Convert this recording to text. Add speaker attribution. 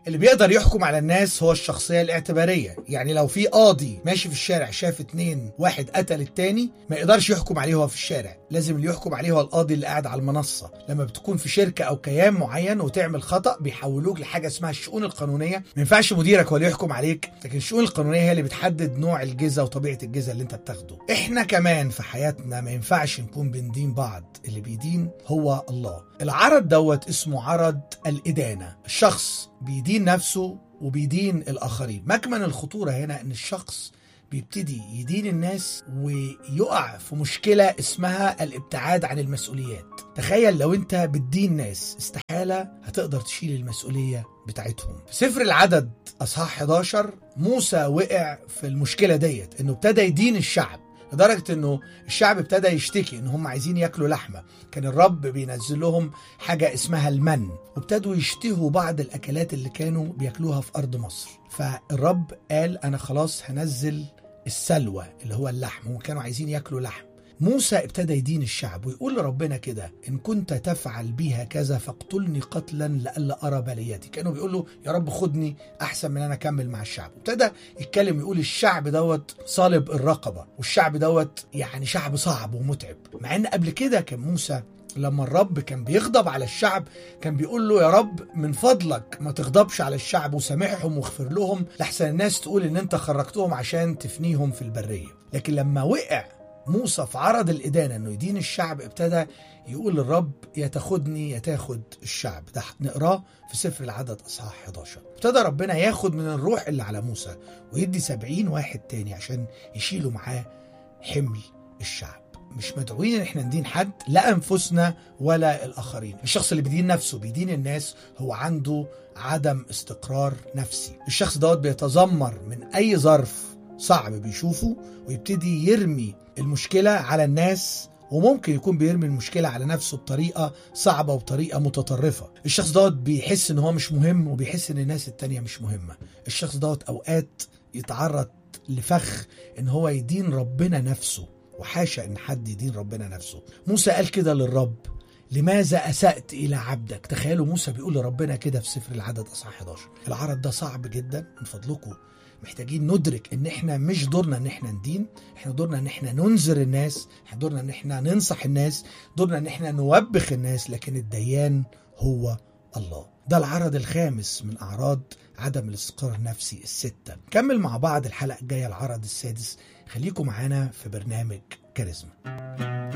Speaker 1: اللي بيقدر يحكم على الناس هو الشخصية الاعتبارية يعني لو في قاضي ماشي في الشارع شاف اتنين واحد قتل التاني ما يقدرش يحكم عليه هو في الشارع لازم اللي يحكم عليه هو القاضي اللي قاعد على المنصة لما بتكون في شركة أو كيان معين وتعمل خطأ بيحولوك لحاجة اسمها الشؤون القانونية ما ينفعش مديرك هو اللي يحكم عليك لكن الشؤون القانونية هي اللي بتحدد نوع الجزا وطبيعة الجزا اللي انت بتاخده احنا كمان في حياتنا ما ينفعش نكون بندين بعض اللي بيدين هو الله العرض دوت اسمه عرض الإدانة الشخص بيدين نفسه وبيدين الآخرين مكمن الخطورة هنا أن الشخص بيبتدي يدين الناس ويقع في مشكلة اسمها الابتعاد عن المسؤوليات تخيل لو انت بتدين ناس استحالة هتقدر تشيل المسؤولية بتاعتهم في سفر العدد أصحاح 11 موسى وقع في المشكلة ديت انه ابتدى يدين الشعب لدرجة انه الشعب ابتدى يشتكي ان هم عايزين ياكلوا لحمة كان الرب بينزل لهم حاجة اسمها المن وابتدوا يشتهوا بعض الاكلات اللي كانوا بياكلوها في ارض مصر فالرب قال انا خلاص هنزل السلوى اللي هو اللحم هم كانوا عايزين ياكلوا لحم موسى ابتدى يدين الشعب ويقول لربنا كده ان كنت تفعل بي هكذا فاقتلني قتلا لئلا ارى بليتي كانوا بيقولوا يا رب خدني احسن من انا اكمل مع الشعب ابتدى يتكلم يقول الشعب دوت صالب الرقبه والشعب دوت يعني شعب صعب ومتعب مع ان قبل كده كان موسى لما الرب كان بيغضب على الشعب كان بيقول له يا رب من فضلك ما تغضبش على الشعب وسامحهم واغفر لهم لحسن الناس تقول ان انت خرجتهم عشان تفنيهم في البريه لكن لما وقع موسى في عرض الإدانة أنه يدين الشعب ابتدى يقول للرب يا تاخدني يا تاخد الشعب ده نقراه في سفر العدد أصحاح 11 ابتدى ربنا ياخد من الروح اللي على موسى ويدي سبعين واحد تاني عشان يشيلوا معاه حمل الشعب مش مدعوين ان احنا ندين حد لا انفسنا ولا الاخرين الشخص اللي بيدين نفسه بيدين الناس هو عنده عدم استقرار نفسي الشخص دوت بيتذمر من اي ظرف صعب بيشوفه ويبتدي يرمي المشكلة على الناس وممكن يكون بيرمي المشكلة على نفسه بطريقة صعبة وبطريقة متطرفة الشخص دوت بيحس ان هو مش مهم وبيحس ان الناس التانية مش مهمة الشخص دوت اوقات يتعرض لفخ ان هو يدين ربنا نفسه وحاشا ان حد يدين ربنا نفسه موسى قال كده للرب لماذا أسأت إلى عبدك تخيلوا موسى بيقول لربنا كده في سفر العدد أصحاح 11 العرض ده صعب جدا من فضلكم محتاجين ندرك ان احنا مش دورنا ان احنا ندين احنا دورنا ان احنا ننذر الناس احنا دورنا ان احنا ننصح الناس دورنا ان احنا نوبخ الناس لكن الديان هو الله ده العرض الخامس من اعراض عدم الاستقرار النفسي الستة كمل مع بعض الحلقة الجاية العرض السادس خليكم معانا في برنامج كاريزما